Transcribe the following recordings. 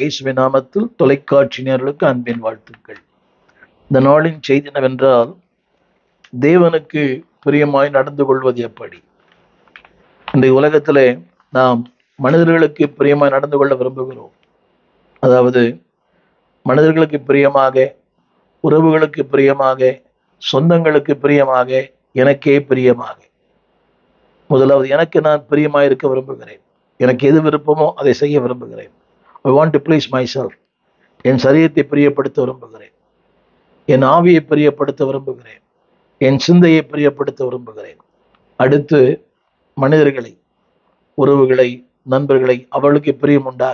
இயேசுவின் நாமத்தில் தொலைக்காட்சி நேர்களுக்கு அன்பின் வாழ்த்துக்கள் இந்த நாளின் செய்தி என்னவென்றால் தேவனுக்கு பிரியமாய் நடந்து கொள்வது எப்படி இன்றைய உலகத்திலே நாம் மனிதர்களுக்கு பிரியமாய் நடந்து கொள்ள விரும்புகிறோம் அதாவது மனிதர்களுக்கு பிரியமாக உறவுகளுக்கு பிரியமாக சொந்தங்களுக்கு பிரியமாக எனக்கே பிரியமாக முதலாவது எனக்கு நான் பிரியமாய் இருக்க விரும்புகிறேன் எனக்கு எது விருப்பமோ அதை செய்ய விரும்புகிறேன் I want to please myself என் சரீரத்தை பிரியப்படுத்த விரும்புகிறேன் என் ஆவியை பிரியப்படுத்த விரும்புகிறேன் என் சிந்தையை பிரியப்படுத்த விரும்புகிறேன் அடுத்து மனிதர்களை உறவுகளை நண்பர்களை அவளுக்கு பிரியம் உண்டாக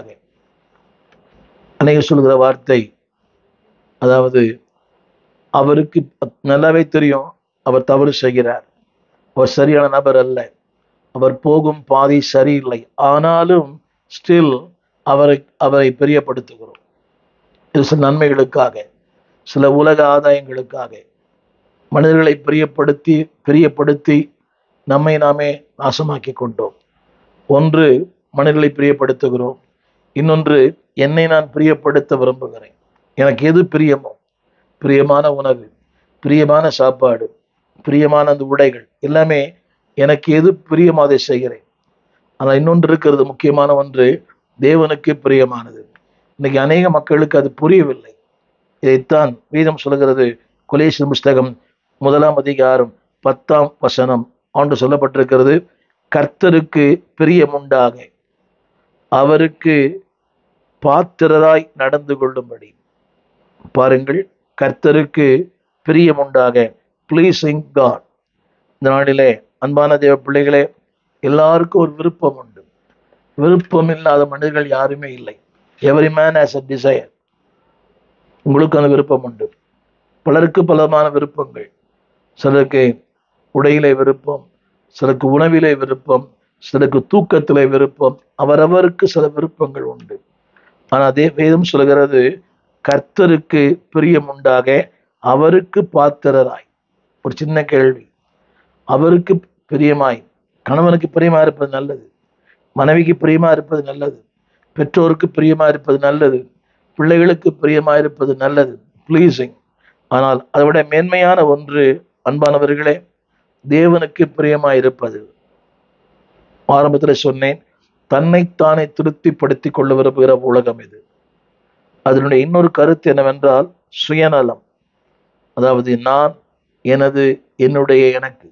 அநேக சொல்கிற வார்த்தை அதாவது அவருக்கு நல்லாவே தெரியும் அவர் தவறு செய்கிறார் அவர் சரியான நபர் அல்ல அவர் போகும் பாதை சரியில்லை ஆனாலும் ஸ்டில் அவரை அவரை பிரியப்படுத்துகிறோம் இது சில நன்மைகளுக்காக சில உலக ஆதாயங்களுக்காக மனிதர்களை பிரியப்படுத்தி பிரியப்படுத்தி நம்மை நாமே நாசமாக்கி கொண்டோம் ஒன்று மனிதர்களை பிரியப்படுத்துகிறோம் இன்னொன்று என்னை நான் பிரியப்படுத்த விரும்புகிறேன் எனக்கு எது பிரியமோ பிரியமான உணவு பிரியமான சாப்பாடு பிரியமான அந்த உடைகள் எல்லாமே எனக்கு எது பிரியமோ அதை செய்கிறேன் ஆனால் இன்னொன்று இருக்கிறது முக்கியமான ஒன்று தேவனுக்கு பிரியமானது இன்னைக்கு அநேக மக்களுக்கு அது புரியவில்லை இதைத்தான் வேதம் சொல்கிறது குலேசு புஸ்தகம் முதலாம் அதிகாரம் பத்தாம் வசனம் ஆண்டு சொல்லப்பட்டிருக்கிறது கர்த்தருக்கு பிரியமுண்டாக அவருக்கு பாத்திரராய் நடந்து கொள்ளும்படி பாருங்கள் கர்த்தருக்கு பிரியமுண்டாக ப்ளீஸிங் காட் இந்த நாளிலே அன்பான தேவ பிள்ளைகளே எல்லாருக்கும் ஒரு விருப்பம் உண்டு விருப்பம் இல்லாத மனிதர்கள் யாருமே இல்லை every man has a desire உங்களுக்கு அந்த விருப்பம் உண்டு பலருக்கு பலமான விருப்பங்கள் சிலருக்கு உடையிலே விருப்பம் சிலருக்கு உணவிலே விருப்பம் சிலருக்கு தூக்கத்திலே விருப்பம் அவரவருக்கு சில விருப்பங்கள் உண்டு ஆனால் அதே வேதம் சொல்கிறது கர்த்தருக்கு பிரியம் உண்டாக அவருக்கு பாத்திரராய் ஒரு சின்ன கேள்வி அவருக்கு பிரியமாய் கணவனுக்கு பிரியமா இருப்பது நல்லது மனைவிக்கு பிரியமா இருப்பது நல்லது பெற்றோருக்கு பிரியமா இருப்பது நல்லது பிள்ளைகளுக்கு பிரியமா இருப்பது நல்லது ப்ளீஸிங் ஆனால் அதை விட மேன்மையான ஒன்று அன்பானவர்களே தேவனுக்கு பிரியமா இருப்பது ஆரம்பத்தில் சொன்னேன் தன்னைத்தானே திருப்திப்படுத்திக் கொள்ள விரும்புகிற உலகம் இது அதனுடைய இன்னொரு கருத்து என்னவென்றால் சுயநலம் அதாவது நான் எனது என்னுடைய எனக்கு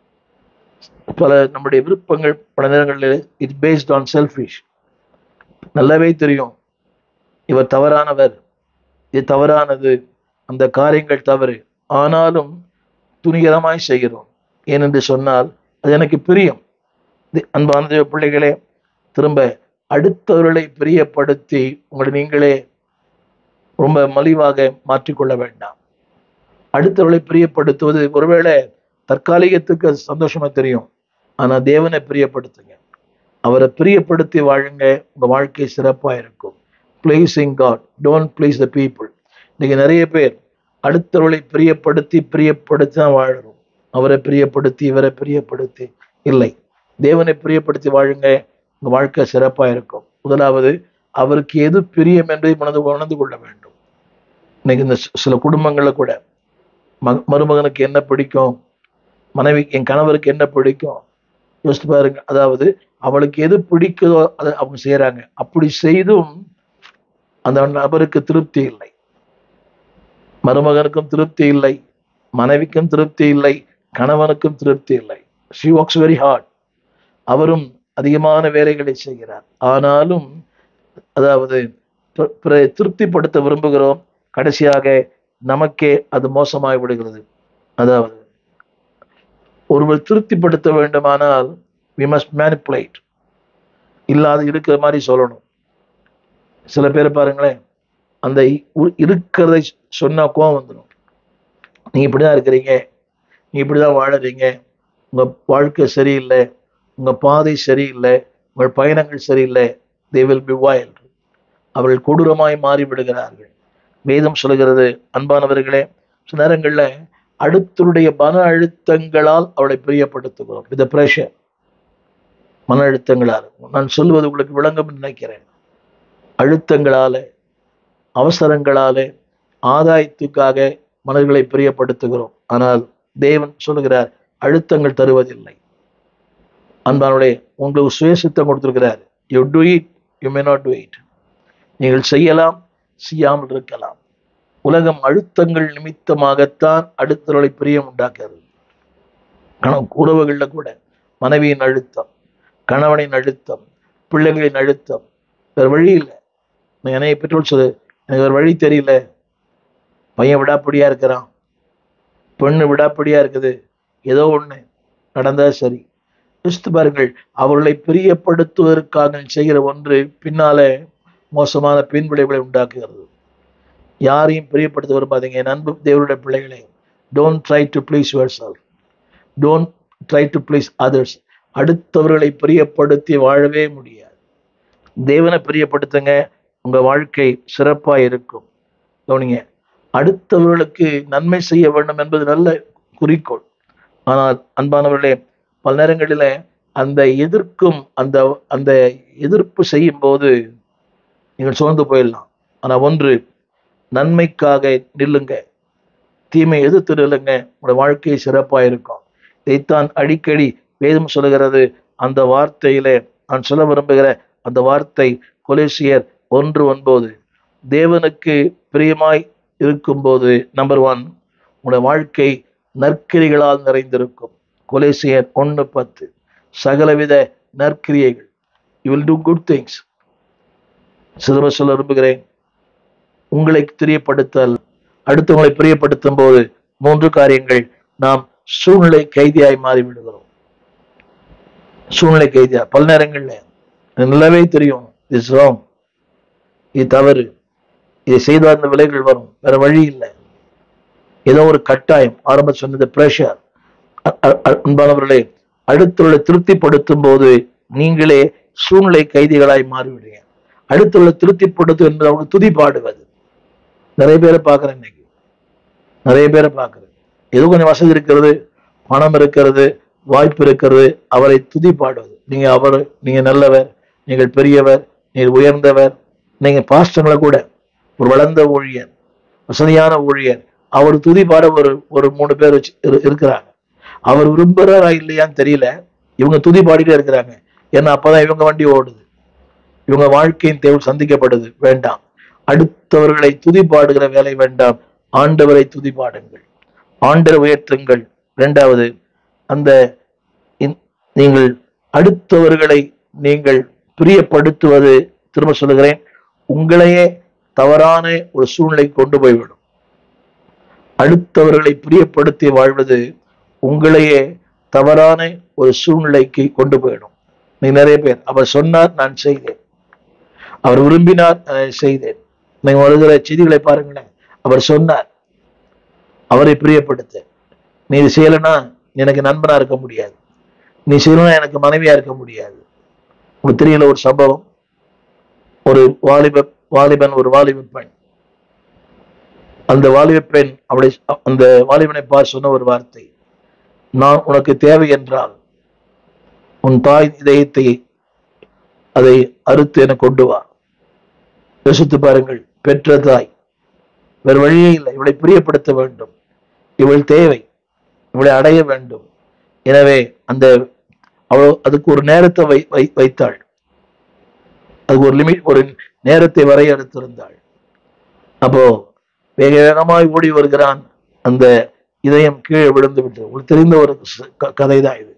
பல நம்முடைய விருப்பங்கள் பல நேரங்களில் இட் பேஸ்ட் ஆன் செல்ஃபிஷ் நல்லாவே தெரியும் இவர் தவறானவர் இது தவறானது அந்த காரியங்கள் தவறு ஆனாலும் துணிகரமாய் செய்கிறோம் ஏனென்று சொன்னால் அது எனக்கு பிரியம் இது அன்பான தேவ பிள்ளைகளே திரும்ப அடுத்தவர்களை பிரியப்படுத்தி உங்களை நீங்களே ரொம்ப மலிவாக மாற்றிக்கொள்ள வேண்டாம் அடுத்தவர்களை பிரியப்படுத்துவது ஒருவேளை தற்காலிகத்துக்கு அது சந்தோஷமா தெரியும் ஆனா தேவனை பிரியப்படுத்துங்க அவரை பிரியப்படுத்தி வாழுங்க உங்க வாழ்க்கை சிறப்பா இருக்கும் pleasing God don't please the people இன்னைக்கு நிறைய பேர் அடுத்தவர்களை பிரியப்படுத்தி பிரியப்படுத்தி தான் வாழறோம் அவரை பிரியப்படுத்தி இவரை பிரியப்படுத்தி இல்லை தேவனை பிரியப்படுத்தி வாழுங்க உங்க வாழ்க்கை சிறப்பா இருக்கும் முதலாவது அவருக்கு எது பிரியம் என்பதை மனது உணர்ந்து கொள்ள வேண்டும் இன்னைக்கு இந்த சி- சில குடும்பங்கள்ல கூட மக- மருமகனுக்கு என்ன பிடிக்கும் மனைவி என் கணவருக்கு என்ன பிடிக்கும் யோசித்து பாருங்க அதாவது அவளுக்கு எது பிடிக்குதோ அதை அவங்க செய்யறாங்க அப்படி செய்தும் அந்த நபருக்கு திருப்தி இல்லை மருமகனுக்கும் திருப்தி இல்லை மனைவிக்கும் திருப்தி இல்லை கணவனுக்கும் திருப்தி இல்லை ஷி ஒர்க்ஸ் வெரி ஹார்ட் அவரும் அதிகமான வேலைகளை செய்கிறார் ஆனாலும் அதாவது பிற- பிறரை திருப்திப்படுத்த விரும்புகிறோம் கடைசியாக நமக்கே அது மோசமாய் விடுகிறது அதாவது ஒருவர் திருப்திப்படுத்த வேண்டுமானால் வி மஸ்ட் மேனிப்புலேட் இல்லாத இருக்கிற மாதிரி சொல்லணும் சில பேர் பாருங்களேன் அந்த இ- உ- இருக்கிறதை சொன்னா கோவம் வந்துடும் நீங்க இப்படிதான் இருக்கிறீங்க நீ இப்படிதான் வாழறீங்க உங்க வாழ்க்கை சரியில்லை உங்க பாதை சரியில்லை உங்கள் பயணங்கள் சரியில்லை தே வில் பி wild அவர்கள் கொடூரமாய் மாறி விடுகிறார்கள் வேதம் சொல்கிறது அன்பானவர்களே சில நேரங்கள்ல அடுத்தருடைய மன அழுத்தங்களால் அவளை பிரியப்படுத்துகிறோம் வித் பிரஷர் மன அழுத்தங்களால் நான் சொல்வது உங்களுக்கு விளங்கும் நினைக்கிறேன் அழுத்தங்களாலே அவசரங்களாலே ஆதாயத்துக்காக மனதிகளை பிரியப்படுத்துகிறோம் ஆனால் தேவன் சொல்லுகிறார் அழுத்தங்கள் தருவதில்லை அன்பானுடைய உங்களுக்கு சுயசித்தம் கொடுத்திருக்கிறார் you do it you may not do it நீங்கள் செய்யலாம் செய்யாமல் இருக்கலாம் உலகம் அழுத்தங்கள் நிமித்தமாகத்தான் அடுத்தவர்களை பிரியம் உண்டாக்குறது கண உறவுகளில் கூட மனைவியின் அழுத்தம் கணவனின் அழுத்தம் பிள்ளைகளின் அழுத்தம் வேறு வழி இல்லை நான் என்னைய பெற்றோர் சொல்லு எனக்கு வேறு வழி தெரியல பையன் விடாப்படியா இருக்கிறான் பெண்ணு விடாப்படியா இருக்குது ஏதோ ஒண்ணு நடந்தா சரி யோசித்து பாருங்கள் அவர்களை பிரியப்படுத்துவதற்காக செய்கிற ஒன்று பின்னாலே மோசமான பின் விளைவுகளை உண்டாக்குகிறது யாரையும் பிரியப்படுத்த விரும்பாதீங்க என் அன்பு தேவருடைய பிள்ளைகளே don't try to please yourself don't try to please others அடுத்தவர்களை பிரியப்படுத்தி வாழவே முடியாது தேவனை பிரியப்படுத்துங்க உங்க வாழ்க்கை சிறப்பா இருக்கும் கவனிங்க அடுத்தவர்களுக்கு நன்மை செய்ய வேண்டும் என்பது நல்ல குறிக்கோள் ஆனால் அன்பானவர்களே பல நேரங்களில அந்த எதிர்க்கும் அந்த அந்த எதிர்ப்பு செய்யும் போது நீங்கள் சோர்ந்து போயிடலாம் ஆனா ஒன்று நன்மைக்காக நில்லுங்க தீமை எதிர்த்து நில்லுங்க உங்களோட வாழ்க்கை சிறப்பா இருக்கும் இதைத்தான் அடிக்கடி வேதம் சொல்லுகிறது அந்த வார்த்தையிலே நான் சொல்ல விரும்புகிற அந்த வார்த்தை கொலேசியர் ஒன்று ஒன்பது தேவனுக்கு பிரியமாய் இருக்கும்போது நம்பர் ஒன் உங்களோட வாழ்க்கை நற்கிரிகளால் நிறைந்திருக்கும் கொலேசியர் ஒன்று பத்து சகலவித நற்கிரியைகள் you will do good things சிறுவ சொல்ல விரும்புகிறேன் உங்களை தெரியப்படுத்தல் அடுத்தவங்களை பிரியப்படுத்தும் போது மூன்று காரியங்கள் நாம் சூழ்நிலை கைதியாய் மாறிவிடுகிறோம் சூழ்நிலை கைதியா பல நேரங்கள்ல எனக்கு நல்லாவே தெரியும் இஸ் ராங் இது தவறு இதை செய்தால் இந்த விலைகள் வரும் வேற வழி இல்லை ஏதோ ஒரு கட்டாயம் ஆரம்ப சொன்னது பிரஷர் அன்பானவர்களே அடுத்தவர்களை திருப்திப்படுத்தும் போது நீங்களே சூழ்நிலை கைதிகளாய் மாறிவிடுங்க அடுத்தவர்களை திருப்திப்படுத்தும் என்பது அவங்க துதி பாடுவது நிறைய பேரை பார்க்குறேன் இன்னைக்கு நிறைய பேரை பார்க்குறேன் ஏதோ கொஞ்சம் வசதி இருக்கிறது பணம் இருக்கிறது வாய்ப்பு இருக்கிறது அவரை துதி பாடுவது நீங்க அவர் நீங்க நல்லவர் நீங்கள் பெரியவர் நீங்கள் உயர்ந்தவர் நீங்க பாஸ்டங்களை கூட ஒரு வளர்ந்த ஊழியர் வசதியான ஊழியர் அவர் துதி பாட ஒரு ஒரு மூணு பேர் வச்சு இரு- இருக்கிறாங்க அவர் விரும்புறாரா இல்லையான்னு தெரியல இவங்க துதி பாடிட்டே இருக்கிறாங்க ஏன்னா அப்பதான் இவங்க வண்டி ஓடுது இவங்க வாழ்க்கையின் தேவை சந்திக்கப்படுது வேண்டாம் அடுத்தவர்களை துதி பாடுகிற வேலை வேண்டாம் ஆண்டவரை துதி பாடுங்கள் ஆண்டரை உயர்த்துங்கள் இரண்டாவது அந்த இந்- நீங்கள் அடுத்தவர்களை நீங்கள் பிரியப்படுத்துவது திரும்ப சொல்லுகிறேன் உங்களையே தவறான ஒரு சூழ்நிலை கொண்டு போய்விடும் அடுத்தவர்களை பிரியப்படுத்தி வாழ்வது உங்களையே தவறான ஒரு சூழ்நிலைக்கு கொண்டு போயிடும் நீ நிறைய பேர் அவர் சொன்னார் நான் செய்தேன் அவர் விரும்பினார் நான் செய்தேன் நீங்க வருகிற செய்திகளை பாருங்களேன் அவர் சொன்னார் அவரை பிரியப்படுத்த நீ இது செய்யலைன்னா நீ எனக்கு நண்பனா இருக்க முடியாது நீ செய்யலைன்னா எனக்கு மனைவியா இருக்க முடியாது உங்களுக்கு தெரியல ஒரு சம்பவம் ஒரு வாலிப வாலிபன் ஒரு வாலிப பெண் அந்த வாலிப பெண் அவளை அந்த வாலிபனை பார்த்து சொன்ன ஒரு வார்த்தை நான் உனக்கு தேவை என்றால் உன் தாய் இதயத்தை அதை அறுத்து என கொண்டு வா யோசித்து பாருங்கள் பெற்ற தாய் வேறு வழியே இல்லை இவளை பிரியப்படுத்த வேண்டும் இவள் தேவை இவளை அடைய வேண்டும் எனவே அந்த அவள் அதுக்கு ஒரு நேரத்தை வை வை- வைத்தாள் அதுக்கு ஒரு லிமிட் ஒரு நேரத்தை வரையறுத்திருந்தாள் அப்போ வேக வேகமாய் ஓடி வருகிறான் அந்த இதயம் கீழே விழுந்து விட்டது உங்களுக்கு தெரிந்த ஒரு கதை தான் இது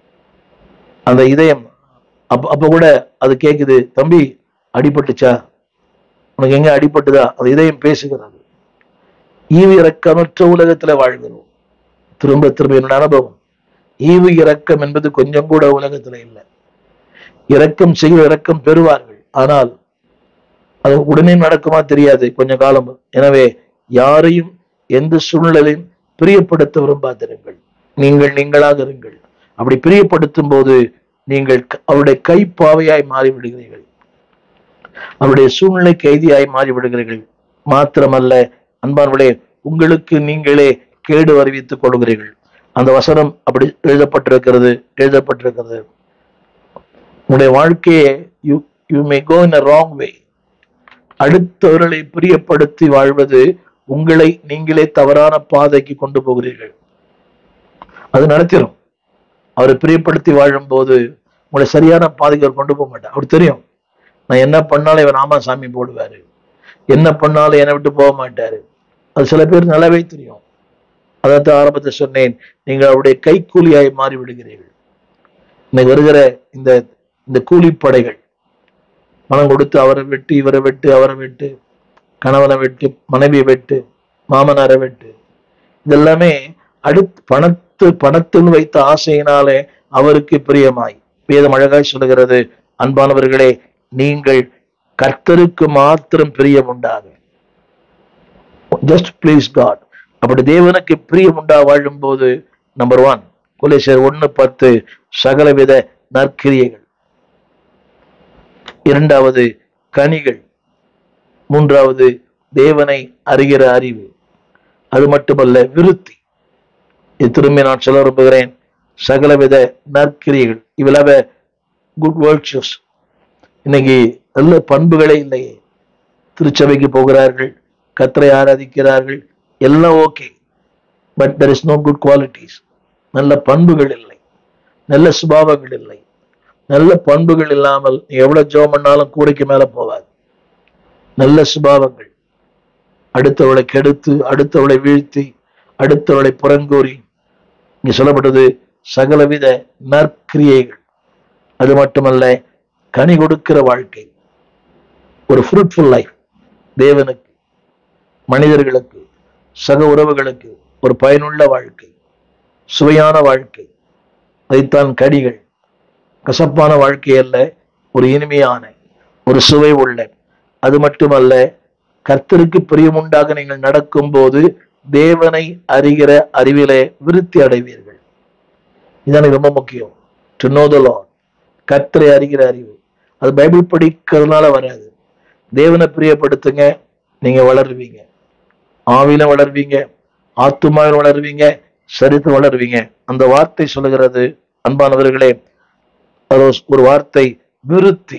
அந்த இதயம் அப்ப அப்ப கூட அது கேக்குது தம்பி அடிபட்டுச்சா உனக்கு எங்க அடிபட்டுதா அந்த இதயம் பேசுகிறது ஈவு இறக்கமற்ற உலகத்துல வாழ்கிறோம் திரும்ப திரும்ப என்னோட அனுபவம் ஈவு இரக்கம் என்பது கொஞ்சம் கூட உலகத்துல இல்லை இரக்கம் செய்ய இரக்கம் பெறுவார்கள் ஆனால் அது உடனே நடக்குமா தெரியாது கொஞ்ச காலம் எனவே யாரையும் எந்த சூழ்நிலையும் பிரியப்படுத்த விரும்பாதிருங்கள் நீங்கள் நீங்களாக இருங்கள் அப்படி பிரியப்படுத்தும் போது நீங்கள் க- அவருடைய கைப்பாவையாய் மாறிவிடுகிறீர்கள் அவருடைய சூழ்நிலை கைதியாய் மாறிவிடுகிறீர்கள் மாத்திரமல்ல அன்பானவர்களே உங்களுக்கு நீங்களே கேடு அறிவித்துக் கொள்கிறீர்கள் அந்த வசனம் அப்படி எழுதப்பட்டிருக்கிறது எழுதப்பட்டிருக்கிறது உங்களுடைய வாழ்க்கையை you you may go in a wrong way அடுத்தவர்களை பிரியப்படுத்தி வாழ்வது உங்களை நீங்களே தவறான பாதைக்கு கொண்டு போகிறீர்கள் அது நடத்திடும் அவரை பிரியப்படுத்தி வாழும்போது உங்களை சரியான பாதைக்கு அவர் கொண்டு போக மாட்டார் அவர் தெரியும் நான் என்ன பண்ணாலும் இவர் ஆமா சாமி போடுவாரு என்ன பண்ணாலும் என்னை விட்டு போக மாட்டாரு அது சில பேர் நல்லாவே தெரியும் அதான் ஆரம்பத்தில் சொன்னேன் நீங்கள் அவருடைய கைக்கூலியாய் மாறி விடுகிறீர்கள் இன்னைக்கு வருகிற இந்த இந்த கூலிப்படைகள் பணம் கொடுத்து அவரை வெட்டு இவரை வெட்டு அவரை வெட்டு கணவனை வெட்டு மனைவியை வெட்டு மாமனாரை வெட்டு இதெல்லாமே அடுத்து பணத்து பணத்தில் வைத்த ஆசையினாலே அவருக்கு பிரியமாய் வேதம் அழகாய் சொல்லுகிறது அன்பானவர்களே நீங்கள் கர்த்தருக்கு மாத்திரம் பிரியம் உண்டாக ஜஸ்ட் ப்ளீஸ் காட் அப்படி தேவனுக்கு பிரியம் உண்டா வாழும்போது நம்பர் ஒன் கொலேசியர் ஒன்னு பத்து சகலவித நற்கிரியைகள் இரண்டாவது கனிகள் மூன்றாவது தேவனை அறிகிற அறிவு அது மட்டுமல்ல விருத்தி இது திரும்பி நான் சொல்ல விரும்புகிறேன் சகலவித நற்கிரியைகள் இவ்வளவ குட் வேர்ட்ஸஸ் இன்னைக்கு நல்ல பண்புகளே இல்லையே திருச்சபைக்கு போகிறார்கள் கத்தரை ஆராதிக்கிறார்கள் எல்லாம் okay but there is no good qualities நல்ல பண்புகள் இல்லை நல்ல சுபாவங்கள் இல்லை நல்ல பண்புகள் இல்லாமல் நீ எவ்வளவு ஜெபம் பண்ணாலும் கூடைக்கு மேல போவாது நல்ல சுபாவங்கள் அடுத்தவளை கெடுத்து அடுத்தவளை வீழ்த்தி அடுத்தவளை புறங்கூறி இங்க சொல்லப்பட்டது சகலவித நற்கிரியைகள் அது மட்டுமல்ல கனி கொடுக்கிற வாழ்க்கை ஒரு ஃப்ரூட்ஃபுல் லைஃப் தேவனுக்கு மனிதர்களுக்கு சக உறவுகளுக்கு ஒரு பயனுள்ள வாழ்க்கை சுவையான வாழ்க்கை அதைத்தான் கடிகள் கசப்பான வாழ்க்கை அல்ல ஒரு இனிமையான ஒரு சுவை உள்ள அது மட்டுமல்ல கர்த்தருக்கு பிரியமுண்டாக நீங்கள் நடக்கும்போது தேவனை அறிகிற அறிவிலே விருத்தி அடைவீர்கள் இது எனக்கு ரொம்ப முக்கியம் டு நோ த லார்ட் கர்த்தரை அறிகிற அறிவு அது பைபிள் படிக்கிறதுனால வராது தேவனை பிரியப்படுத்துங்க நீங்க வளருவீங்க ஆவியிலும் வளருவீங்க ஆத்துமாவில் வளருவீங்க சரித்து வளருவீங்க அந்த வார்த்தை சொல்லுகிறது அன்பானவர்களே அது ஒரு வார்த்தை விருத்தி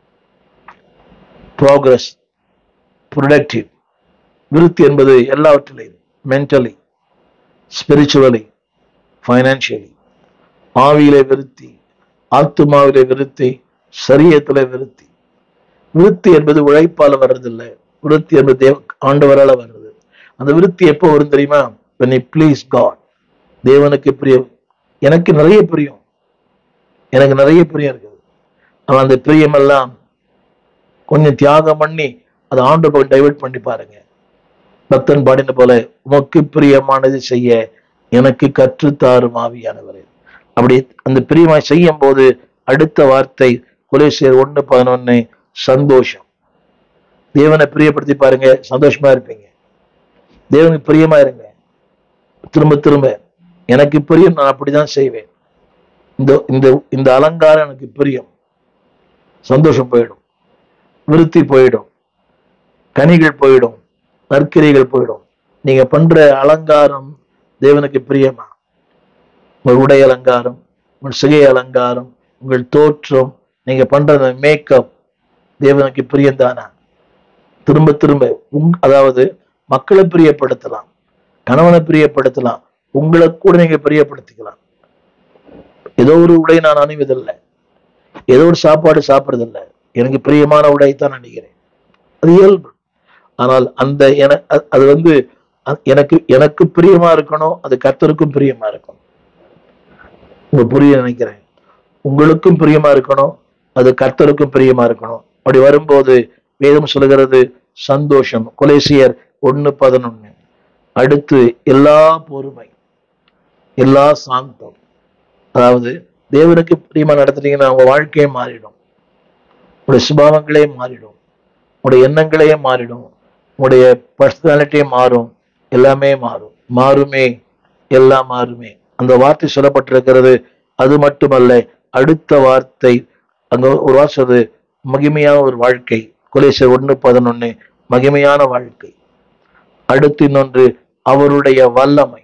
ப்ராக்ரஸ் ப்ரொடக்டிவ் விருத்தி என்பது எல்லாவற்றிலையும் மென்டலி ஸ்பிரிச்சுவலி ஃபைனான்சியலி ஆவியிலே விருத்தி ஆத்துமாவிலே விருத்தி சரியத்திலே விருத்தி விருத்தி என்பது உழைப்பால வர்றதில்லை விருத்தி என்பது தேவ ஆண்டவரால வர்றது அந்த விருத்தி எப்போ வரும் தெரியுமா when you please God தேவனுக்கு பிரியம் எனக்கு நிறைய பிரியம் எனக்கு நிறைய பிரியம் இருக்குது ஆனா அந்த பிரியம் எல்லாம் கொஞ்சம் தியாகம் பண்ணி அதை ஆண்டு போய் டைவர்ட் பண்ணி பாருங்க பக்தன் பாடின போல உமக்கு பிரியமானது செய்ய எனக்கு கற்றுத்தாரும் ஆவியானவரே அப்படி அந்த பிரியமாய் செய்யும் போது அடுத்த வார்த்தை குலேசியர் ஒண்ணு பதினொன்னு சந்தோஷம் தேவனை பிரியப்படுத்தி பாருங்க சந்தோஷமா இருப்பீங்க தேவனுக்கு பிரியமா இருங்க திரும்ப திரும்ப எனக்கு பிரியம் நான் அப்படிதான் செய்வேன் இந்த இந்த இந்த அலங்காரம் எனக்கு பிரியம் சந்தோஷம் போயிடும் விருத்தி போயிடும் கனிகள் போயிடும் நற்கிரைகள் போயிடும் நீங்க பண்ற அலங்காரம் தேவனுக்கு பிரியமா உங்கள் உடை அலங்காரம் உங்கள் சிகை அலங்காரம் உங்கள் தோற்றம் நீங்க பண்ற மேக்கப் தேவனுக்கு பிரியம்தானா திரும்ப திரும்ப உங் அதாவது மக்களை பிரியப்படுத்தலாம் கணவனை பிரியப்படுத்தலாம் உங்களை கூட நீங்க பிரியப்படுத்திக்கலாம் ஏதோ ஒரு உடை நான் அணிவதில்லை ஏதோ ஒரு சாப்பாடு சாப்பிடுறதில்லை எனக்கு பிரியமான உடை தான் அணிகிறேன் அது இயல்பு ஆனால் அந்த என அ- அது வந்து அ- எனக்கு எனக்கு பிரியமா இருக்கணும் அது கர்த்தருக்கும் பிரியமா இருக்கணும் உங்க புரிய நினைக்கிறேன் உங்களுக்கும் பிரியமா இருக்கணும் அது கர்த்தருக்கும் பிரியமா இருக்கணும் அப்படி வரும்போது வேதம் சொல்லுகிறது சந்தோஷம் கொலேசியர் ஒண்ணு பதினொன்னு அடுத்து எல்லா பொறுமை எல்லா சாந்தம் அதாவது தேவனுக்கு பிரியமா நடத்துனீங்கன்னா உங்க வாழ்க்கையே மாறிடும் உங்களுடைய சுபாவங்களே மாறிடும் உங்களுடைய எண்ணங்களே மாறிடும் உங்களுடைய பர்சனாலிட்டியே மாறும் எல்லாமே மாறும் மாறுமே எல்லாம் மாறுமே அந்த வார்த்தை சொல்லப்பட்டிருக்கிறது அது மட்டுமல்ல அடுத்த வார்த்தை அங்க ஒரு வார்த்தை அது மகிமையான ஒரு வாழ்க்கை கொலேசர் ஒண்ணு பதினொன்னு மகிமையான வாழ்க்கை அடுத்து இன்னொன்று அவருடைய வல்லமை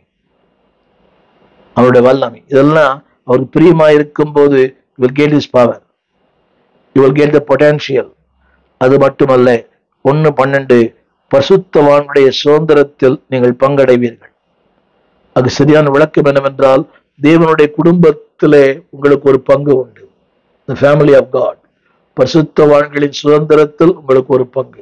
அவருடைய வல்லமை இதெல்லாம் அவருக்கு பிரியமா இருக்கும்போது will get his power you will get the potential அது மட்டுமல்ல ஒன்னு பன்னெண்டு பசுத்தவானுடைய சுதந்திரத்தில் நீங்கள் பங்கடைவீர்கள் அது சரியான விளக்கம் என்னவென்றால் தேவனுடைய குடும்பத்திலே உங்களுக்கு ஒரு பங்கு உண்டு the family of God பரிசுத்தவான்களின் சுதந்திரத்தில் உங்களுக்கு ஒரு பங்கு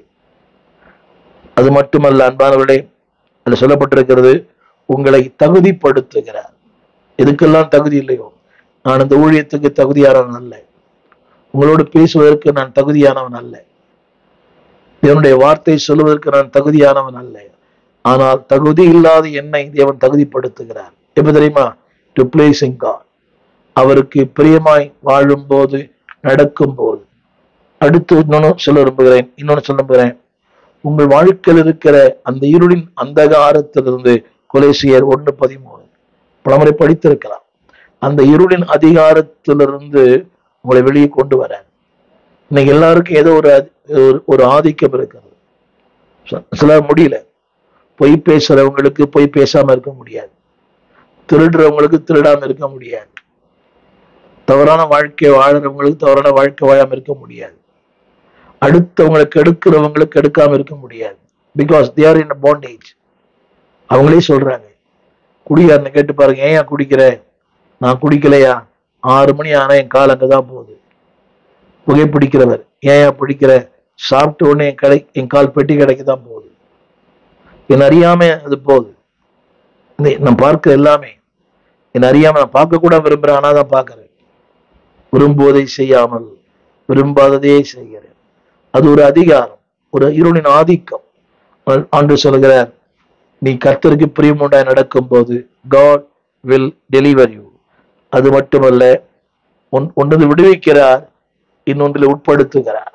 அது மட்டுமல்ல அன்பானவர்களே அதில் சொல்லப்பட்டிருக்கிறது உங்களை தகுதிப்படுத்துகிறார் எதுக்கெல்லாம் தகுதி இல்லையோ நான் இந்த ஊழியத்துக்கு தகுதியானவன் அல்ல உங்களோடு பேசுவதற்கு நான் தகுதியானவன் அல்ல தேவனுடைய வார்த்தை சொல்வதற்கு நான் தகுதியானவன் அல்ல ஆனால் தகுதி இல்லாத என்னை தேவன் தகுதிப்படுத்துகிறார் எப்ப தெரியுமா டு பிளேசிங் காட் அவருக்கு பிரியமாய் வாழும்போது நடக்கும் போது அடுத்து இன்னொன்னு சொல்ல விரும்புகிறேன் இன்னொன்னு சொல்ல விரும்புகிறேன் உங்கள் வாழ்க்கையில் இருக்கிற அந்த இருளின் அந்தகாரத்திலிருந்து கொலேசியர் ஒன்று பதிமூணு பலமுறை படித்திருக்கலாம் அந்த இருளின் அதிகாரத்திலிருந்து உங்களை வெளியே கொண்டு வர இன்னைக்கு எல்லாருக்கும் ஏதோ ஒரு அதி- ஒரு- ஒரு ஆதிக்கம் இருக்கிறது சில- சிலர் முடியல பொய் பேசுறவங்களுக்கு பொய் பேசாம இருக்க முடியாது திருடுறவங்களுக்கு திருடாம இருக்க முடியாது தவறான வாழ்க்கை வாழறவங்களுக்கு தவறான வாழ்க்கை வாழாம இருக்க முடியாது அடுத்தவங்களை கெடுக்கிறவங்களுக்கு கெடுக்காம இருக்க முடியாது பிகாஸ் தேர் இன் பாண்டேஜ் அவங்களே சொல்றாங்க குடியாரனை கேட்டு பாருங்க ஏன் குடிக்கிற நான் குடிக்கலையா ஆறு மணி ஆனா என் கால் அங்கதான் போகுது புகைப்பிடிக்கிறவர் ஏன் பிடிக்கிற சாப்பிட்ட உடனே என் கடை என் கால் பெட்டி கடைக்கு தான் போகுது என் அறியாம அது போகுது இந்த- நான் பார்க்கிற எல்லாமே என் அறியாம நான் பார்க்க கூட விரும்புறேன் ஆனா தான் பார்க்கிறேன் விரும்புவதை செய்யாமல் விரும்பாததையே செய்கிறேன் அது ஒரு அதிகாரம் ஒரு இருளின் ஆதிக்கம் ஆ- ஆண்டு சொல்கிறார் நீ கர்த்தருக்கு பிரியமுண்டாய் நடக்கும்போது காட் வில் டெலிவர் யூ அது மட்டுமல்ல ஒன் ஒன்றில் விடுவிக்கிறார் இன்னொன்றில் உட்படுத்துகிறார்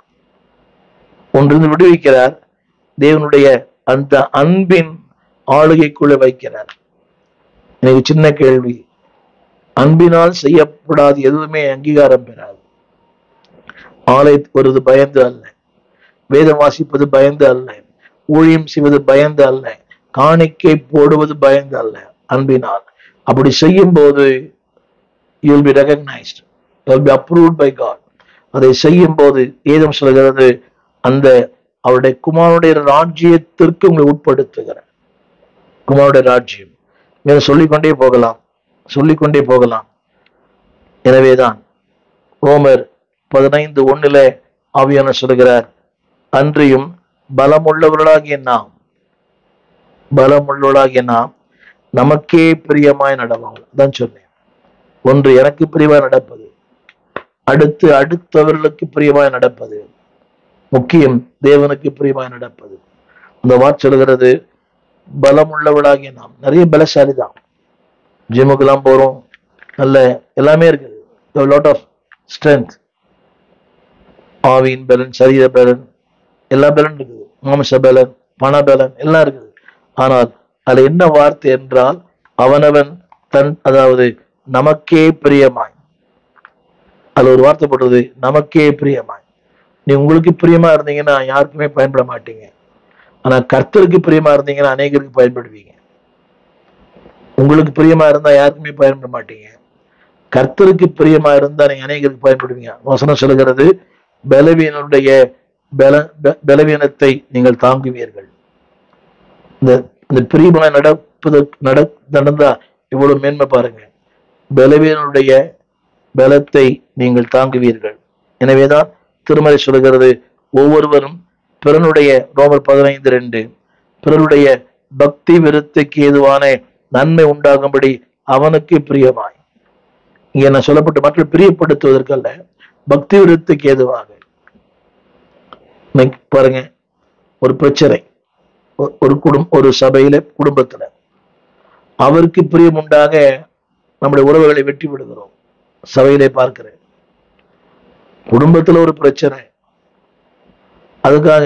ஒன்றில் விடுவிக்கிறார் தேவனுடைய அந்த அன்பின் ஆளுகைக்குள்ள வைக்கிறார் எனக்கு சின்ன கேள்வி அன்பினால் செய்யப்படாத எதுவுமே அங்கீகாரம் பெறாது ஆலயத்துக்கு வருவது பயந்து அல்ல வேதம் வாசிப்பது பயந்து அல்ல ஊழியம் செய்வது பயந்து அல்ல காணிக்கை போடுவது பயந்து அல்ல அன்பினால் அப்படி செய்யும் போது you will be recognised will be approved by God அதை செய்யும் போது ஏதம் சொல்கிறது அந்த அவருடைய குமாரனுடைய ராஜ்யத்திற்கு உங்களை உட்படுத்துகிறார் குமாரனுடைய ராஜ்யம் மேலும் சொல்லிக்கொண்டே போகலாம் சொல்லிக்கொண்டே போகலாம் எனவேதான் ரோமர் பதினைந்து ஒண்ணுல ஆவியான சொல்கிறார் அன்றியும் பலமுள்ளவர்களாகிய நாம் பலமுள்ளவர்களாகிய நாம் நமக்கே பிரியமாய் நடவோம் தான் சொன்னேன் ஒன்று எனக்கு பிரியமாய் நடப்பது அடுத்து அடுத்தவர்களுக்கு பிரியமாய் நடப்பது முக்கியம் தேவனுக்கு பிரியமாய் நடப்பது அந்த வார்த்தை சொல்கிறது பலமுள்ளவளாகிய நாம் நிறைய பலசாலி தான் ஜிம்முக்கெல்லாம் போறோம் நல்ல எல்லாமே இருக்குது லாட் ஆஃப் ஸ்ட்ரென்த் ஆவியின் பலன் சரீர பலன் எல்லா பலன் இருக்குது மாம்ச பலன் பண பலன் எல்லாம் இருக்குது ஆனால் அதுல என்ன வார்த்தை என்றால் அவனவன் தன் அதாவது நமக்கே பிரியமாய் அதுல ஒரு வார்த்தை போட்டது நமக்கே பிரியமாய் நீ உங்களுக்கு பிரியமா இருந்தீங்கன்னா யாருக்குமே பயன்பட மாட்டீங்க ஆனா கர்த்தருக்கு பிரியமா இருந்தீங்கன்னா அநேகருக்கு பயன்படுவீங்க உங்களுக்கு பிரியமா இருந்தா யாருக்குமே பயன்பட மாட்டீங்க கர்த்தருக்கு பிரியமா இருந்தா நீங்க அநேகருக்கு பயன்படுவீங்க வசனம் சொல்கிறது பலவீனருடைய பல ப- பலவீனத்தை நீங்கள் தாங்குவீர்கள் இந்த இந்த பிரியமான நடப்பது நட நடந்தா இவ்வளவு மேன்மை பாருங்க பலவீனருடைய பலத்தை நீங்கள் தாங்குவீர்கள் எனவேதான் திருமலை சொல்கிறது ஒவ்வொருவரும் பிறனுடைய ரோமர் பதினைந்து ரெண்டு பிறருடைய பக்தி விருத்திக்கு ஏதுவான நன்மை உண்டாகும்படி அவனுக்கு பிரியமாய் இங்க நான் சொல்லப்பட்ட மக்கள் பிரியப்படுத்துவதற்கல்ல பக்தி விருத்திக்கு ஏதுவாக இன்னைக்கு பாருங்க ஒரு பிரச்சனை ஒ- ஒரு குடும் ஒரு சபையில குடும்பத்துல அவருக்கு பிரியம் உண்டாக நம்முடைய உறவுகளை வெட்டி விடுகிறோம் சபையிலே பார்க்கிறேன் குடும்பத்துல ஒரு பிரச்சனை அதுக்காக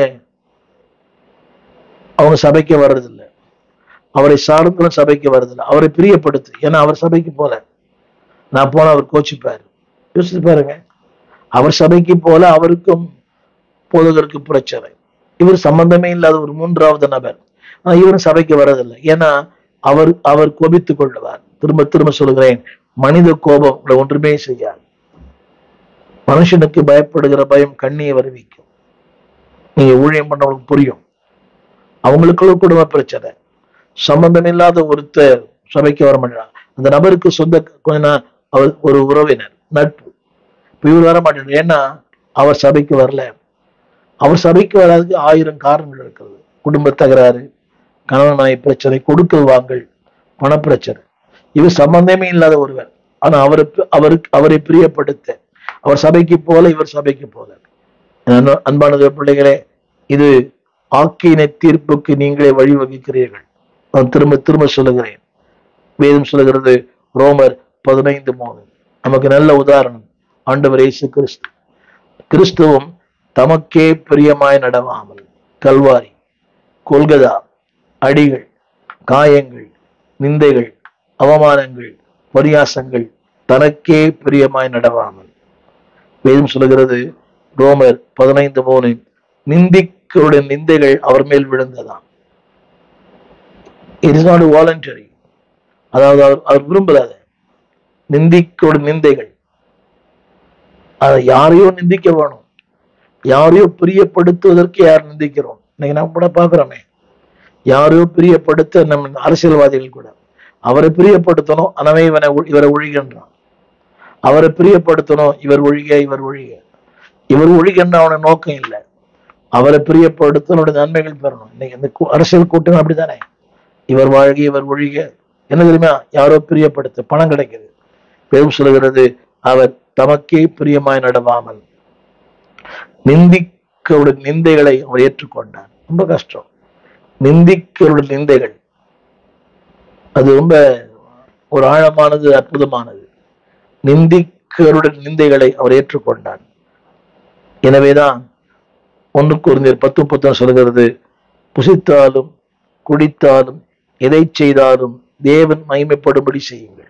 அவங்க சபைக்கு வர்றதில்லை அவரை சார்ந்தும் சபைக்கு வர்றதில்லை அவரை பிரியப்படுத்து ஏன்னா அவர் சபைக்கு போல நான் போனா அவர் கோச்சிப்பாரு யோசிச்சு பாருங்க அவர் சபைக்கு போல அவருக்கும் போதகருக்கு பிரச்சனை இவர் சம்பந்தமே இல்லாத ஒரு மூன்றாவது நபர் ஆனா இவரும் சபைக்கு வர்றதில்லை ஏன்னா அவர் அவர் கோபித்துக் கொள்ளுவார் திரும்ப திரும்ப சொல்கிறேன் மனித கோபம் உங்களை ஒன்றுமே செய்யாது மனுஷனுக்கு பயப்படுகிற பயம் கண்ணியை வருவிக்கும் நீங்க ஊழியம் பண்றவங்களுக்கு புரியும் அவங்களுக்குள்ள குடும்ப பிரச்சனை சம்பந்தம் இல்லாத ஒருத்தர் சபைக்கு வர மாட்டார் அந்த நபருக்கு சொந்த கொஞ்ச நா- அவர் ஒரு உறவினர் நட்பு இப்ப இவர் வர மாட்டார் ஏன்னா அவர் சபைக்கு வரல அவர் சபைக்கு வராதுக்கு ஆயிரம் காரணங்கள் இருக்கிறது குடும்ப தகராறு கணவன் நாய் பிரச்சனை கொடுக்கல் வாங்கல் பணப்பிரச்சனை இவர் சம்பந்தமே இல்லாத ஒருவர் ஆனா அவரை அவருக்கு அவரை பிரியப்படுத்த அவர் சபைக்கு போல இவர் சபைக்கு போல அன்ப- அன்பானது பிள்ளைகளே இது ஆக்கின தீர்ப்புக்கு நீங்களே வழிவகுக்கிறீர்கள் நான் திரும்ப திரும்ப சொல்லுகிறேன் வேதம் சொல்லுகிறது ரோமர் பதினைந்து மூணு நமக்கு நல்ல உதாரணம் ஆண்டவர் இயேசு கிறிஸ்து கிறிஸ்துவும் தமக்கே பிரியமாய் நடவாமல் கல்வாரி கொல்கதா அடிகள் காயங்கள் நிந்தைகள் அவமானங்கள் பரியாசங்கள் தனக்கே பிரியமாய் நடவாமல் வேதம் சொல்லுகிறது ரோமர் பதினைந்து மூணு நிந்திக்கருடைய நிந்தைகள் அவர் மேல் விழுந்ததாம் இட் இஸ் நாட் வாலண்டரி அதாவது அவர் அவர் விரும்புறாத நிந்திக்கோட நிந்தைகள் அதை யாரையோ நிந்திக்க வேணும் யாரையோ பிரியப்படுத்துவதற்கு யார் நிந்திக்கிறோம் இன்னைக்கு நம்ம கூட பாக்குறோமே யாரையோ பிரியப்படுத்த நம்ம அரசியல்வாதிகள் கூட அவரை பிரியப்படுத்தணும் எனவே இவனை ஒழி- இவரை ஒழிகின்றான் அவரை பிரியப்படுத்தணும் இவர் ஒழிக இவர் ஒழிக இவர் ஒழிகின்ற அவன நோக்கம் இல்லை அவரை பிரியப்படுத்தனோட நன்மைகள் பெறணும் இன்னைக்கு இந்த கூ- அரசியல் கூட்டம் அப்படித்தானே இவர் வாழ்க இவர் ஒழிக என்ன தெரியுமா யாரோ பிரியப்படுத்த பணம் கிடைக்குது பெரும் சொல்லுகிறது அவர் தமக்கே பிரியமாய் நடவாமல் நிந்திக்கருடைய நிந்தைகளை அவர் ஏற்றுக்கொண்டார் ரொம்ப கஷ்டம் நிந்திக்கருடைய நிந்தைகள் அது ரொம்ப ஒரு ஆழமானது அற்புதமானது நிந்திக்கருடைய நிந்தைகளை அவர் ஏற்றுக்கொண்டார் எனவேதான் ஒன்று குறைந்தர் பத்து புத்தகம் சொல்கிறது புசித்தாலும் குடித்தாலும் எதை செய்தாலும் தேவன் மகிமைப்படும்படி செய்யுங்கள்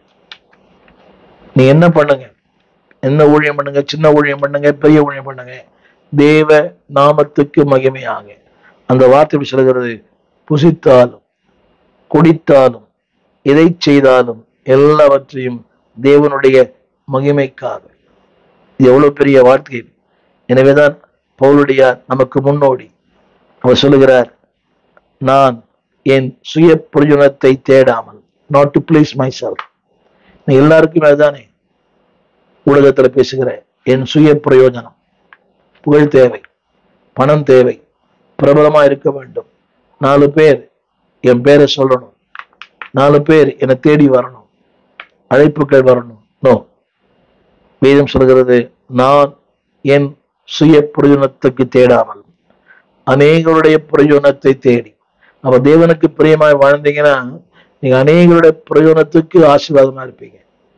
நீ என்ன பண்ணுங்க என்ன ஊழியம் பண்ணுங்க சின்ன ஊழியம் பண்ணுங்க பெரிய ஊழியம் பண்ணுங்க தேவ நாமத்துக்கு மகிமையாக அந்த வார்த்தை எப்படி சொல்கிறது புசித்தாலும் குடித்தாலும் எதை செய்தாலும் எல்லாவற்றையும் தேவனுடைய மகிமைக்காக இது எவ்வளவு பெரிய வார்த்தை எனவேதான் பவுலுடைய நமக்கு முன்னோடி அவர் சொல்லுகிறார் நான் என் சுய பிரயோஜனத்தை தேடாமல் not to please myself நீ எல்லாருக்குமே அதுதானே ஊடகத்துல பேசுகிற என் சுய பிரயோஜனம் புகழ் தேவை பணம் தேவை பிரபலமா இருக்க வேண்டும் நாலு பேர் என் பேரை சொல்லணும் நாலு பேர் என்னை தேடி வரணும் அழைப்புகள் வரணும் நோ வேதம் சொல்கிறது நான் என் சுய பிரயோஜனத்துக்கு தேடாமல் அநேகருடைய பிரயோஜனத்தை தேடி அப்ப தேவனுக்கு பிரியமாய் வாழ்ந்தீங்கன்னா நீங்க அநேகருடைய பிரயோஜனத்துக்கு ஆசீர்வாதமா இருப்பீங்க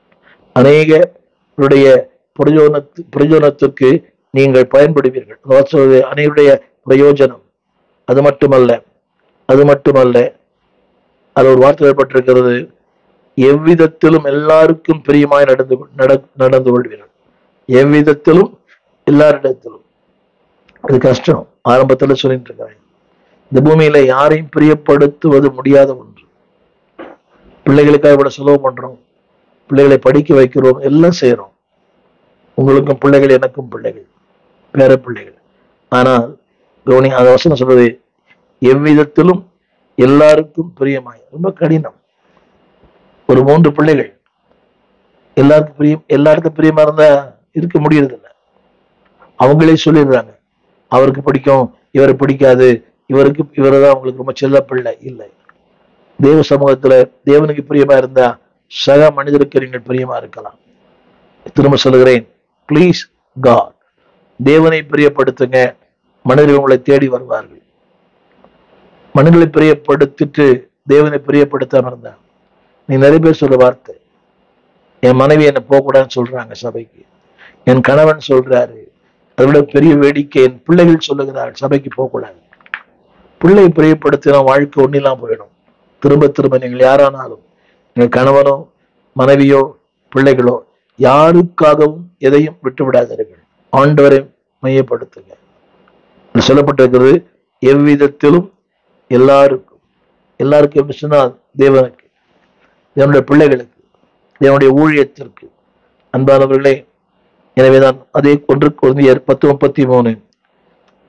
அநேகருடைய பிரயோஜனத்து பிரயோஜனத்துக்கு நீங்கள் பயன்படுவீர்கள் அதாவது சொல்வது அநேகருடைய பிரயோஜனம் அது மட்டுமல்ல அது மட்டுமல்ல அது ஒரு வார்த்தை ஏற்பட்டிருக்கிறது எவ்விதத்திலும் எல்லாருக்கும் பிரியமாய் நடந்து கொள்- நட- நடந்து கொள்வீர்கள் எவ்விதத்திலும் எல்லாரிடத்திலும் இது கஷ்டம் ஆரம்பத்துல சொல்லிட்டு இருக்கிறேன் இந்த பூமியில யாரையும் பிரியப்படுத்துவது முடியாத ஒன்று பிள்ளைகளுக்காக இவ்வளவு செலவு பண்றோம் பிள்ளைகளை படிக்க வைக்கிறோம் எல்லாம் செய்யறோம் உங்களுக்கும் பிள்ளைகள் எனக்கும் பிள்ளைகள் பேர பிள்ளைகள் ஆனால் கவனி அந்த வசனம் சொல்றது எவ்விதத்திலும் எல்லாருக்கும் பிரியமாய் ரொம்ப கடினம் ஒரு மூன்று பிள்ளைகள் எல்லாருக்கும் பிரியம் எல்லாருக்கும் பிரியமா இருந்தா இருக்க முடியறதில்ல அவங்களே சொல்லிடுறாங்க அவருக்கு பிடிக்கும் இவரை பிடிக்காது இவருக்கு இவரை தான் அவங்களுக்கு ரொம்ப செல்ல பிள்ளை இல்லை தேவ சமூகத்துல தேவனுக்கு பிரியமா இருந்தா சக மனிதருக்கு நீங்கள் பிரியமா இருக்கலாம் திரும்ப சொல்லுகிறேன் ப்ளீஸ் காட் தேவனை பிரியப்படுத்துங்க மனிதர்கள் உங்களை தேடி வருவார்கள் மனிதர்களை பிரியப்படுத்திட்டு தேவனை பிரியப்படுத்தாம இருந்தா நீ நிறைய பேர் சொல்ற வார்த்தை என் மனைவி என்னை போகக்கூடாதுன்னு சொல்றாங்க சபைக்கு என் கணவன் சொல்றாரு அதை விட பெரிய வேடிக்கை என் பிள்ளைகள் சொல்லுகிறார்கள் சபைக்கு போகக்கூடாது பிள்ளை பிரியப்படுத்தினா வாழ்க்கை ஒன்னிலாம் போயிடும் திரும்ப திரும்ப நீங்கள் யாரானாலும் நீங்கள் கணவனோ மனைவியோ பிள்ளைகளோ யாருக்காகவும் எதையும் விட்டு விடாதீர்கள் ஆண்டவரை மையப்படுத்துங்க இதுல சொல்லப்பட்டிருக்கிறது எவ்விதத்திலும் எல்லாருக்கும் எல்லாருக்கும் எப்படி சொன்னால் தேவனுக்கு தேவனுடைய பிள்ளைகளுக்கு தேவனுடைய ஊழியத்திற்கு அன்பானவர்களே எனவேதான் அதே ஒன்று குழந்தையர் பத்து முப்பத்தி மூணு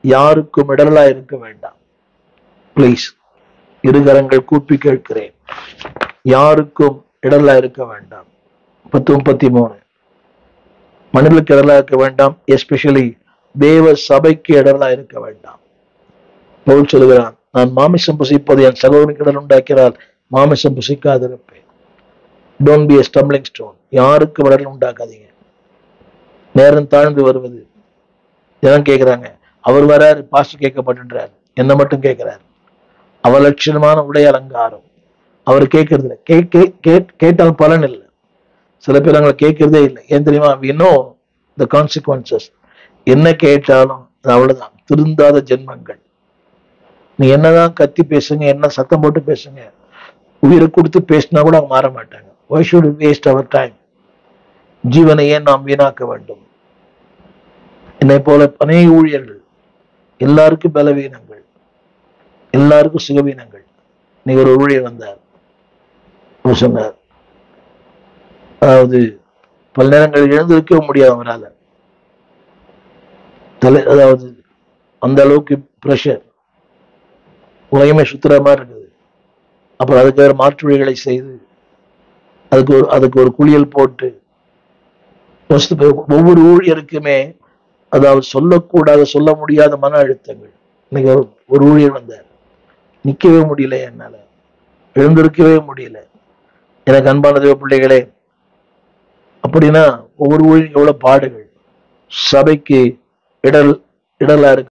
யாருக்கும் இடரலா இருக்க வேண்டாம் ப்ளீஸ் இருகரங்கள் கூப்பி கேட்கிறேன் யாருக்கும் இடரலா இருக்க வேண்டாம் பத்து முப்பத்தி மூணு மனிதர்களுக்கு இடரலா இருக்க வேண்டாம் எஸ்பெஷலி தேவ சபைக்கு இடரலா இருக்க வேண்டாம் பவுல் சொல்கிறான் நான் மாமிசம் புசிப்பது என் சகோதரனுக்கு இடர் உண்டாக்கிறார் மாமிசம் புசிக்காதிருப்பேன் டோன்ட் பி ஸ்டம்பிளிங் ஸ்டோன் யாருக்கும் இடர் உண்டாக்காதீங்க நேரம் தாழ்ந்து வருவது ஜனம் கேட்கிறாங்க அவர் வராரு பாஸ்டர் கேட்க மாட்டேன்றார் என்ன மட்டும் கேட்கிறார் அவலட்சணமான உடை அலங்காரம் அவர் கேட்கறது இல்லை கே கே கே- கேட்டால் பலன் இல்லை சில பேர் அவங்களை கேட்கறதே இல்லை ஏன் தெரியுமா இன்னும் த கான்சிக்வன்சஸ் என்ன கேட்டாலும் அது அவ்வளவுதான் திருந்தாத ஜென்மங்கள் நீ என்னதான் கத்தி பேசுங்க என்ன சத்தம் போட்டு பேசுங்க உயிரை கொடுத்து பேசினா கூட அவங்க மாற மாட்டாங்க why should waste our time ஜீவனை ஏன் நாம் வீணாக்க வேண்டும் என்னை போல அநேக ஊழியர்கள் எல்லாருக்கும் பலவீனங்கள் எல்லாருக்கும் சுகவீனங்கள் நீ ஒரு ஊழியர் வந்தார் அவர் சொன்னார் அதாவது பல நேரங்களில் எழுந்திருக்கவே முடியாது அவரால் தலை அதாவது அந்த அளவுக்கு ப்ரெஷர் உலகமே சுத்துற மாதிரி இருக்குது அப்புறம் அதுக்கு வேற மாற்று வழிகளை செய்து அதுக்கு ஒரு அதுக்கு ஒரு குளியல் போட்டு யோசித்து பாரு, ஒவ்வொரு ஊழியருக்குமே அதாவது சொல்லக்கூடாத சொல்ல முடியாத மன அழுத்தங்கள் இன்னைக்கு ஒரு ஒரு ஊழியர் வந்தார் நிக்கவே முடியல என்னால எழுந்திருக்கவே முடியல எனக்கு அன்பான தேவ பிள்ளைகளே அப்படின்னா ஒவ்வொரு ஊழியர் எவ்வளவு பாடுகள் சபைக்கு இடல் இடலா இருக்கு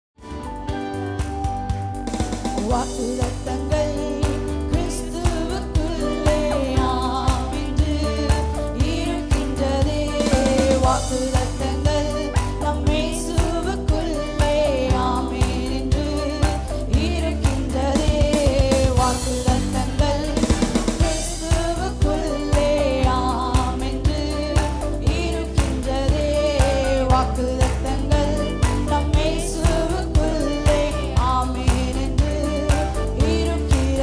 வாக்குத்தத்தங்கள் கிறிஸ்துவுக்குள்ளே ஆமென்று இருக்கின்றதே. வாக்குத்தத்தங்கள் நம் இயேசுவுக்குள்ளே ஆமென் என்று இருக்கின்றதே. வாக்குத்தத்தங்கள் கிறிஸ்துவுக்குள்ளே ஆமென்று இருக்கின்றதே. வாக்குத்தத்தங்கள் நம் இயேசுவுக்குள்ளே ஆமென் என்று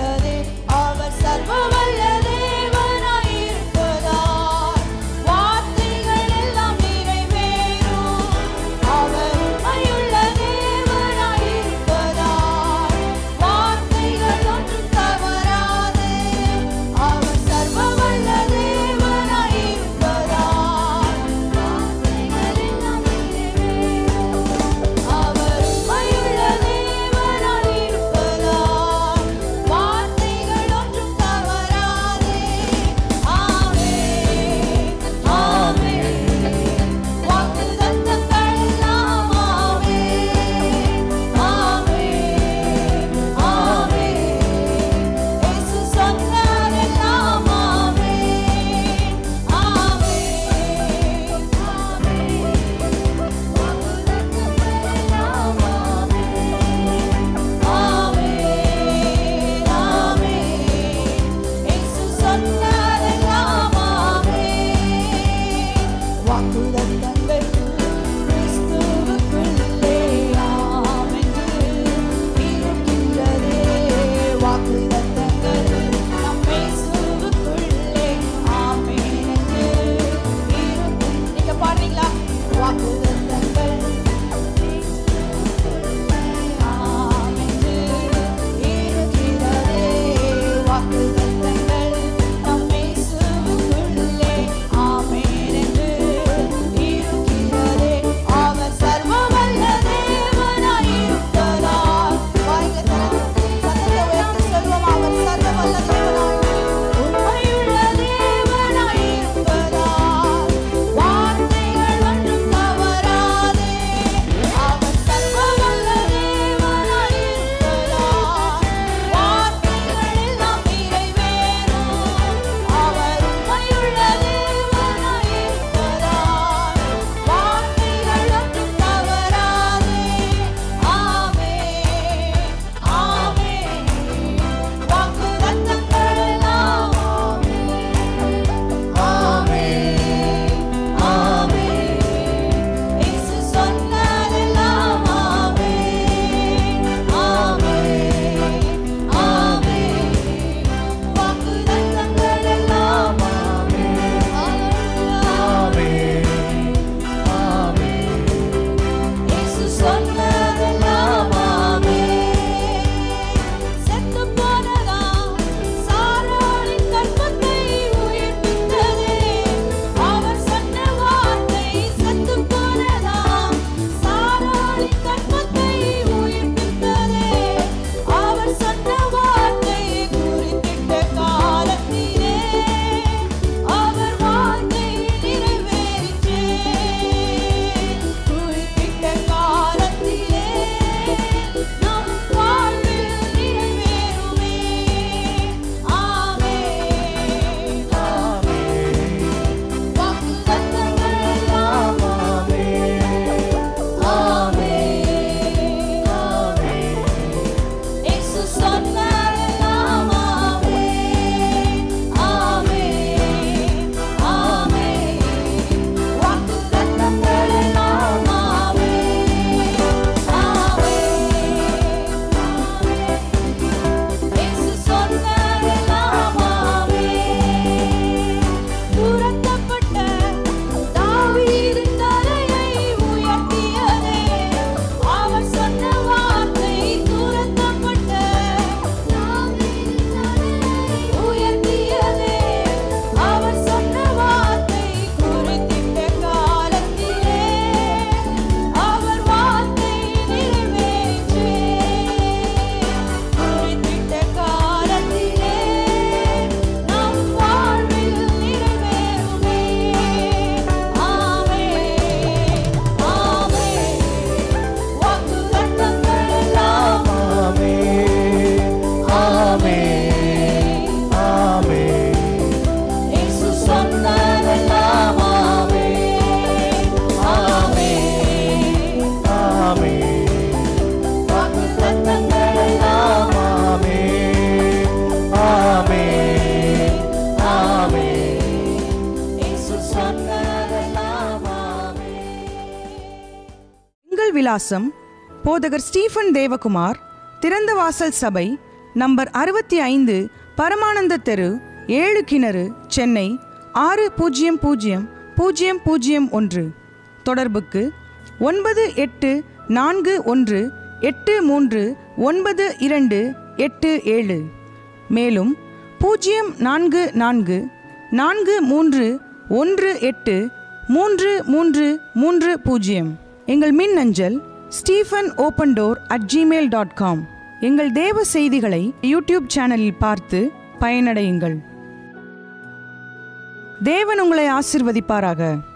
விலாசம் போதகர் ஸ்டீஃபன் தேவகுமார் திறந்த வாசல் சபை நம்பர் அறுபத்தி ஐந்து பரமானந்த தெரு ஏழு கிணறு சென்னை ஆறு பூஜ்ஜியம் பூஜ்ஜியம் பூஜ்ஜியம் பூஜ்ஜியம் ஒன்று தொடர்புக்கு ஒன்பது எட்டு நான்கு ஒன்று எட்டு மூன்று ஒன்பது இரண்டு எட்டு ஏழு மேலும் பூஜ்ஜியம் நான்கு நான்கு நான்கு மூன்று ஒன்று எட்டு மூன்று மூன்று மூன்று பூஜ்ஜியம் எங்கள் மின் அஞ்சல் Stephen open door at Gmail dot com எங்கள் தேவ செய்திகளை யூடியூப் சேனலில் பார்த்து பயனடையுங்கள் தேவன் உங்களை ஆசிர்வதிப்பாராக